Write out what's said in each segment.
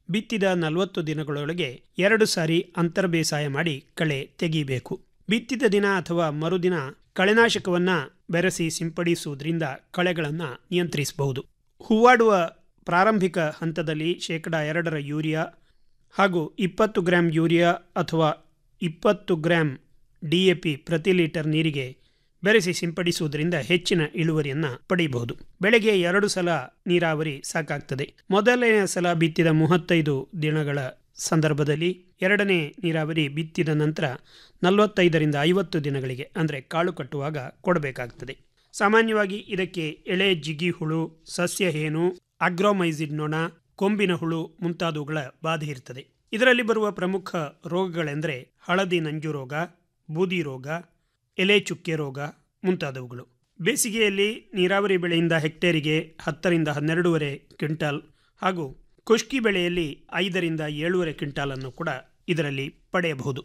ಬಿತ್ತಿದ ನಲವತ್ತು ದಿನಗಳೊಳಗೆ ಎರಡು ಸಾರಿ ಅಂತರ ಬೇಸಾಯ ಮಾಡಿ ಕಳೆ ತೆಗೆಯಬೇಕು ಬಿತ್ತಿದ ದಿನ ಅಥವಾ ಮರುದಿನ ಕಳೆನಾಶಕವನ್ನ ಬೆರೆಸಿ ಸಿಂಪಡಿಸುವುದರಿಂದ ಕಳೆಗಳನ್ನು ನಿಯಂತ್ರಿಸಬಹುದು ಹೂವಾಡುವ ಪ್ರಾರಂಭಿಕ ಹಂತದಲ್ಲಿ ಶೇಕಡ ಎರಡರ ಯೂರಿಯಾ ಹಾಗೂ ಇಪ್ಪತ್ತು ಗ್ರಾಂ ಯೂರಿಯಾ ಅಥವಾ ಇಪ್ಪತ್ತು ಗ್ರಾಂ ಡಿಎಪಿ ಪ್ರತಿ ಲೀಟರ್ ನೀರಿಗೆ ಬೆರೆಸಿ ಸಿಂಪಡಿಸುವುದರಿಂದ ಹೆಚ್ಚಿನ ಇಳುವರಿಯನ್ನು ಪಡೆಯಬಹುದು ಬೆಳೆಗೆ ಎರಡು ಸಲ ನೀರಾವರಿ ಸಾಕಾಗ್ತದೆ ಮೊದಲನೇ ಸಲ ಬಿತ್ತಿದ ಮೂವತ್ತೈದು ದಿನಗಳ ಸಂದರ್ಭದಲ್ಲಿ ಎರಡನೇ ನೀರಾವರಿ ಬಿತ್ತಿದ ನಂತರ ನಲವತ್ತೈದರಿಂದ ಐವತ್ತು ದಿನಗಳಿಗೆ ಅಂದರೆ ಕಾಳು ಕಟ್ಟುವಾಗ ಕೊಡಬೇಕಾಗ್ತದೆ ಸಾಮಾನ್ಯವಾಗಿ ಇದಕ್ಕೆ ಎಳೆ ಜಿಗಿ ಹುಳು ಸಸ್ಯ ಹೇನು ಅಗ್ರೋಮೈಸಿಡ್ ನೊಣ ಕೊಂಬಿನ ಹುಳು ಮುಂತಾದವುಗಳ ಬಾಧೆ ಇರ್ತದೆ ಇದರಲ್ಲಿ ಬರುವ ಪ್ರಮುಖ ರೋಗಗಳೆಂದರೆ ಹಳದಿ ನಂಜು ರೋಗ ಬೂದಿ ರೋಗ ಎಲೆ ಚುಕ್ಕೆ ರೋಗ ಮುಂತಾದವುಗಳು ಬೇಸಿಗೆಯಲ್ಲಿ ನೀರಾವರಿ ಬೆಳೆಯಿಂದ ಹೆಕ್ಟೇರಿಗೆ ಹತ್ತರಿಂದ ಹನ್ನೆರಡೂವರೆ ಕ್ವಿಂಟಾಲ್ ಹಾಗೂ ಖುಷ್ಕಿ ಬೆಳೆಯಲ್ಲಿ ಐದರಿಂದ ಏಳೂವರೆ ಕ್ವಿಂಟಾಲನ್ನು ಕೂಡ ಇದರಲ್ಲಿ ಪಡೆಯಬಹುದು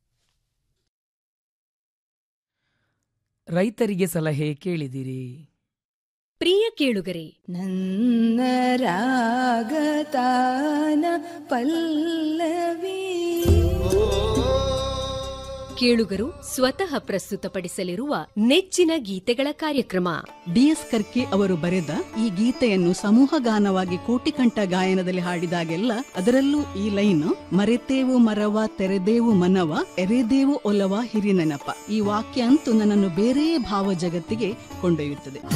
ರೈತರಿಗೆ ಸಲಹೆ ಕೇಳಿದಿರಿ ಪ್ರಿಯ ಕೇಳುಗರೆ ನನ್ನ ರಾಗತಾನ ಪಲ್ಲವಿ ಕೇಳುಗರು ಸ್ವತಃ ಪ್ರಸ್ತುತಪಡಿಸಲಿರುವ ನೆಚ್ಚಿನ ಗೀತೆಗಳ ಕಾರ್ಯಕ್ರಮ ಡಿಎಸ್ ಕರ್ಕೆ ಅವರು ಬರೆದ ಈ ಗೀತೆಯನ್ನು ಸಮೂಹ ಗಾನವಾಗಿ ಕೋಟಿಕಂಠ ಗಾಯನದಲ್ಲಿ ಹಾಡಿದಾಗೆಲ್ಲ ಅದರಲ್ಲೂ ಈ ಲೈನ್ ಮರೆತೇವು ಮರವ ತೆರೆದೇವು ಮನವ ಎರೆದೇವು ಒಲವ ಹಿರಿನೆನಪ ಈ ವಾಕ್ಯ ಅಂತೂ ನನ್ನನ್ನು ಬೇರೆ ಭಾವ ಜಗತ್ತಿಗೆ ಕೊಂಡೊಯ್ಯುತ್ತದೆ